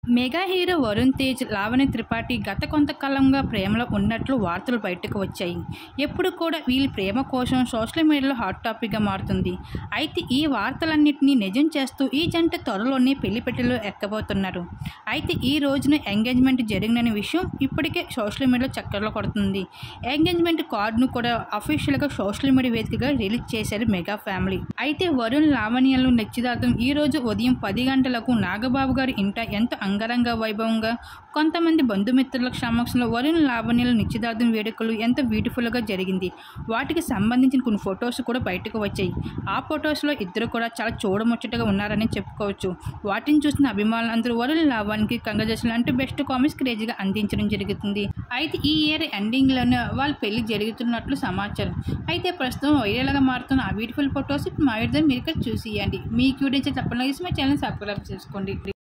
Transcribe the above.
mega hero Varun Tej Lavanya Tripathi గత కొంతకాలంగా ప్రేమలో ఉన్నట్లు వార్తలు బయటకు వచ్చాయి ఎప్పుడు కూడా వీళ్ళ ప్రేమ కోసం సోషల్ మీడియాలో హాట్ టాపిక్గా మారుతుంది అయితే ఈ వార్తలన్నింటినీ నిజం చేస్తూ ఈ జంట త్వరలోనే పెళ్లిపెట్టెలో ఎక్కబోతున్నారు అయితే ఈ రోజున ఎంగేజ్మెంట్ జరిగిన విషయం ఇప్పటికే సోషల్ మీడియాలో చక్కర్లో కొడుతుంది ఎంగేజ్మెంట్ కార్డును కూడా అఫీషియల్గా సోషల్ మీడియా వేదికగా రిలీజ్ చేశారు మెగా ఫ్యామిలీ అయితే వరుణ్ లావణ్యలు నిశ్చితార్థం ఈ రోజు ఉదయం పది గంటలకు నాగబాబు గారి ఇంట ఎంతో అంగరంగ వైభవంగా కొంతమంది బంధుమిత్రుల సమక్షంలో వరుణ్ లావణ్యల నిశ్చితార్థం వేడుకలు ఎంతో బ్యూటిఫుల్గా జరిగింది వాటికి సంబంధించిన కొన్ని ఫొటోస్ కూడా బయటకు వచ్చాయి ఆ ఫొటోస్లో ఇద్దరు కూడా చాలా చూడముచ్చటగా ఉన్నారని చెప్పుకోవచ్చు వాటిని చూసిన అభిమానులు అందరూ వరుణ్ లావణ్యకి కంగ్రాచులేషన్ అంటూ బెస్ట్ కామెంట్స్ క్రేజీగా అందించడం జరుగుతుంది అయితే ఈ ఇయర్ ఎండింగ్లోనే వాళ్ళ పెళ్లి జరుగుతున్నట్లు సమాచారం అయితే ప్రస్తుతం వైరల్గా మారుతున్న ఆ బ్యూటిఫుల్ ఫొటోస్ ఇప్పుడు మా విడుదల మీరు ఇక్కడ చూసియండి మీకు వీడియో తప్పకుండా మా ఛానల్ సబ్స్క్రైబ్ చేసుకోండి